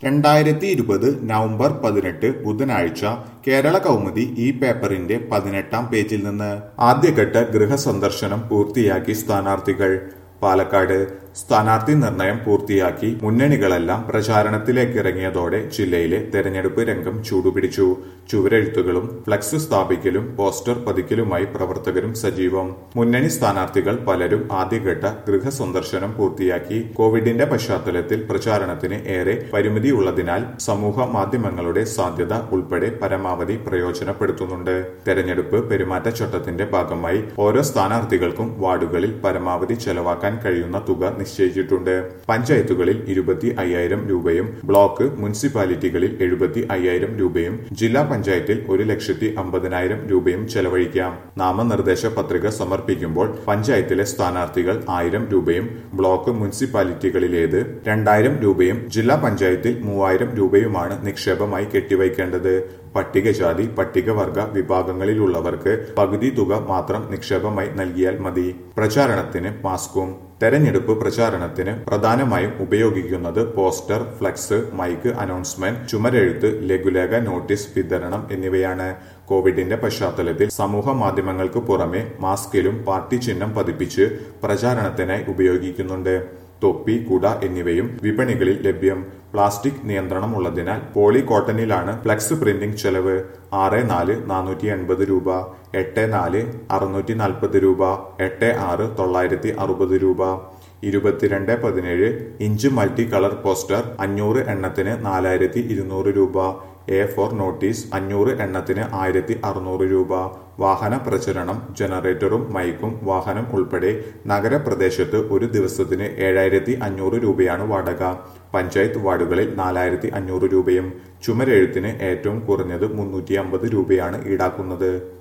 രണ്ടായിരത്തി ഇരുപത് നവംബർ പതിനെട്ട് ബുധനാഴ്ച കേരള കൗമുദി ഈ പേപ്പറിന്റെ പതിനെട്ടാം പേജിൽ നിന്ന് ആദ്യഘട്ട ഗൃഹസന്ദർശനം പൂർത്തിയാക്കി സ്ഥാനാർത്ഥികൾ പാലക്കാട് സ്ഥാനാർത്ഥി നിർണയം പൂർത്തിയാക്കി മുന്നണികളെല്ലാം പ്രചാരണത്തിലേക്കിറങ്ങിയതോടെ ജില്ലയിലെ തെരഞ്ഞെടുപ്പ് രംഗം ചൂടുപിടിച്ചു ചുവരെഴുത്തുകളും ഫ്ലക്സ് സ്ഥാപിക്കലും പോസ്റ്റർ പതിക്കലുമായി പ്രവർത്തകരും സജീവം മുന്നണി സ്ഥാനാർത്ഥികൾ പലരും ആദ്യഘട്ട ഗൃഹസന്ദർശനം പൂർത്തിയാക്കി കോവിഡിന്റെ പശ്ചാത്തലത്തിൽ പ്രചാരണത്തിന് ഏറെ പരിമിതിയുള്ളതിനാൽ സമൂഹ മാധ്യമങ്ങളുടെ സാധ്യത ഉൾപ്പെടെ പരമാവധി പ്രയോജനപ്പെടുത്തുന്നുണ്ട് തെരഞ്ഞെടുപ്പ് പെരുമാറ്റച്ചട്ടത്തിന്റെ ഭാഗമായി ഓരോ സ്ഥാനാർത്ഥികൾക്കും വാർഡുകളിൽ പരമാവധി ചെലവാക്കാൻ കഴിയുന്ന തുക നിശ്ചയിച്ചിട്ടുണ്ട് പഞ്ചായത്തുകളിൽ ഇരുപത്തി അയ്യായിരം രൂപയും ബ്ലോക്ക് മുനിസിപ്പാലിറ്റികളിൽ എഴുപത്തി അയ്യായിരം രൂപയും ജില്ലാ പഞ്ചായത്തിൽ ഒരു ലക്ഷത്തി അമ്പതിനായിരം രൂപയും ചെലവഴിക്കാം നാമനിർദ്ദേശ പത്രിക സമർപ്പിക്കുമ്പോൾ പഞ്ചായത്തിലെ സ്ഥാനാർത്ഥികൾ ആയിരം രൂപയും ബ്ലോക്ക് മുനിസിപ്പാലിറ്റികളിലേത് രണ്ടായിരം രൂപയും ജില്ലാ പഞ്ചായത്തിൽ മൂവായിരം രൂപയുമാണ് നിക്ഷേപമായി കെട്ടിവയ്ക്കേണ്ടത് പട്ടികജാതി പട്ടികവർഗ വിഭാഗങ്ങളിലുള്ളവർക്ക് പകുതി തുക മാത്രം നിക്ഷേപമായി നൽകിയാൽ മതി പ്രചാരണത്തിന് മാസ്കും തെരഞ്ഞെടുപ്പ് പ്രചാരണത്തിന് പ്രധാനമായും ഉപയോഗിക്കുന്നത് പോസ്റ്റർ ഫ്ലക്സ് മൈക്ക് അനൗൺസ്മെന്റ് ചുമരെഴുത്ത് ലഘുലേഖ നോട്ടീസ് വിതരണം എന്നിവയാണ് കോവിഡിന്റെ പശ്ചാത്തലത്തിൽ സമൂഹ മാധ്യമങ്ങൾക്ക് പുറമെ മാസ്കിലും പാർട്ടി ചിഹ്നം പതിപ്പിച്ച് പ്രചാരണത്തിനായി ഉപയോഗിക്കുന്നുണ്ട് തൊപ്പി കുട എന്നിവയും വിപണികളിൽ ലഭ്യം പ്ലാസ്റ്റിക് നിയന്ത്രണം ഉള്ളതിനാൽ പോളി കോട്ടണിലാണ് ഫ്ലക്സ് പ്രിന്റിംഗ് ചെലവ് ആറ് നാല് നാനൂറ്റി എൺപത് രൂപ എട്ട് നാല് അറുന്നൂറ്റി നാൽപ്പത് രൂപ എട്ട് ആറ് തൊള്ളായിരത്തി അറുപത് രൂപ ഇരുപത്തിരണ്ട് പതിനേഴ് ഇഞ്ച് മൾട്ടി കളർ പോസ്റ്റർ അഞ്ഞൂറ് എണ്ണത്തിന് നാലായിരത്തി ഇരുന്നൂറ് രൂപ എ ഫോർ നോട്ടീസ് അഞ്ഞൂറ് എണ്ണത്തിന് ആയിരത്തി അറുന്നൂറ് രൂപ വാഹന പ്രചരണം ജനറേറ്ററും മൈക്കും വാഹനം ഉൾപ്പെടെ നഗരപ്രദേശത്ത് ഒരു ദിവസത്തിന് ഏഴായിരത്തി അഞ്ഞൂറ് രൂപയാണ് വാടക പഞ്ചായത്ത് വാർഡുകളിൽ നാലായിരത്തി അഞ്ഞൂറ് രൂപയും ചുമരെഴുത്തിന് ഏറ്റവും കുറഞ്ഞത് മുന്നൂറ്റി അമ്പത് രൂപയാണ് ഈടാക്കുന്നത്